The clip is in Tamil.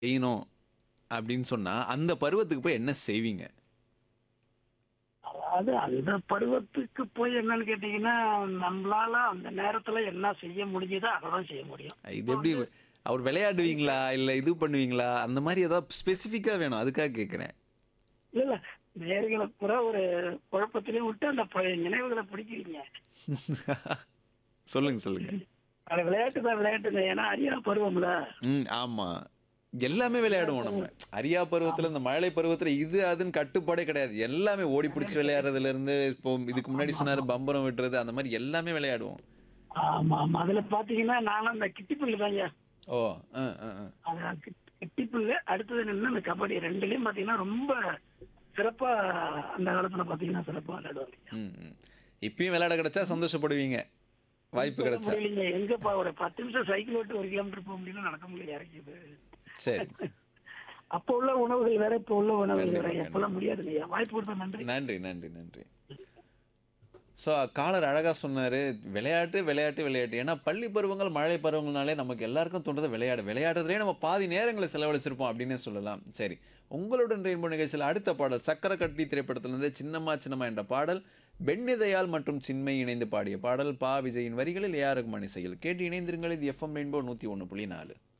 செய்யணும் அப்படின்னு சொன்னா அந்த பருவத்துக்கு போய் என்ன செய்வீங்க அதாவது அந்த பருவத்துக்கு போய் என்னன்னு கேட்டீங்கன்னா நம்மளால அந்த நேரத்துல என்ன செய்ய முடியுதோ அதான் செய்ய முடியும் இது எப்படி அவர் விளையாடுவீங்களா இல்ல இது பண்ணுவீங்களா அந்த மாதிரி ஏதாவது ஸ்பெசிஃபிக்கா வேணும் அதுக்காக கேக்குறேன் இல்ல இல்ல நேர்களை பூரா ஒரு குழப்பத்திலையும் விட்டு அந்த பழைய நினைவுகளை பிடிக்கிறீங்க சொல்லுங்க சொல்லுங்க அது விளையாட்டு தான் விளையாட்டு தான் ஏன்னா அரியா பருவம்ல ம் ஆமா எல்லாமே விளையாடுவோம் நம்ம அரியா பருவத்துல இந்த மழை பருவத்துல இது அதுன்னு கட்டுப்பாடே கிடையாது எல்லாமே ஓடி பிடிச்சி விளையாடுறதுல இருந்து இப்போ இதுக்கு முன்னாடி சொன்னாரு பம்பரம் விட்டுறது அந்த மாதிரி எல்லாமே விளையாடுவோம் ஆமா ஆமா அதுல பாத்தீங்கன்னா நானும் அந்த கிட்டிப்புல்லு தாங்க ஓ ஆ, ஆ, ஆ. அது கிட்- கிட்டிப்புல்லு அடுத்தது நின்று அந்த கபடி ரெண்டுலயும் பாத்தீங்கன்னா ரொம்ப சிறப்பா அந்த காலத்துல பாத்தீங்கன்னா சிறப்பா விளையாடுவாங்க ம், ம். இப்பயும் விளையாட கிடைச்சா சந்தோஷப்படுவீங்க வாய்ப்பு கிடைச்சா முடியலைங்க எங்கப்பா ஒரு பத்து நிமிஷம் சைக்கிள் ஓட்டு ஒரு கிலோமீட்டர் போக முடியல நடக்க முடியல இறக்கிது சரி அப்ப உள்ள உணவுகள் வேற இப்ப உள்ள உணவுகள் வேற கண்டிப்பா, எப்பெல்லாம் முடியாது இல்லையா வாய்ப்பு கொடுத்த நன்றி நன்றி நன்றி நன்றி ஸோ காலர் அழகா சொன்னாரு விளையாட்டு விளையாட்டு விளையாட்டு ஏன்னா பள்ளி பருவங்கள் மழை பருவங்கள்னாலே நமக்கு எல்லாருக்கும் தோன்றது விளையாடு விளையாடுறதுலேயே நம்ம பாதி நேரங்களை செலவழிச்சிருப்போம் அப்படின்னே சொல்லலாம் சரி உங்களுடன் ரெயின்போ நிகழ்ச்சியில் அடுத்த பாடல் சக்கர கட்டி திரைப்படத்திலிருந்து சின்னம்மா சின்னம்மா என்ற பாடல் பெண்ணிதயால் மற்றும் சின்மை இணைந்து பாடிய பாடல் பா விஜயின் வரிகளில் ஏஆர் ரகுமான் இசையில் கேட்டு இணைந்திருங்கள் இது எஃப்எம் ரெயின்போ நூற்றி ஒன்று புள்ளி நாலு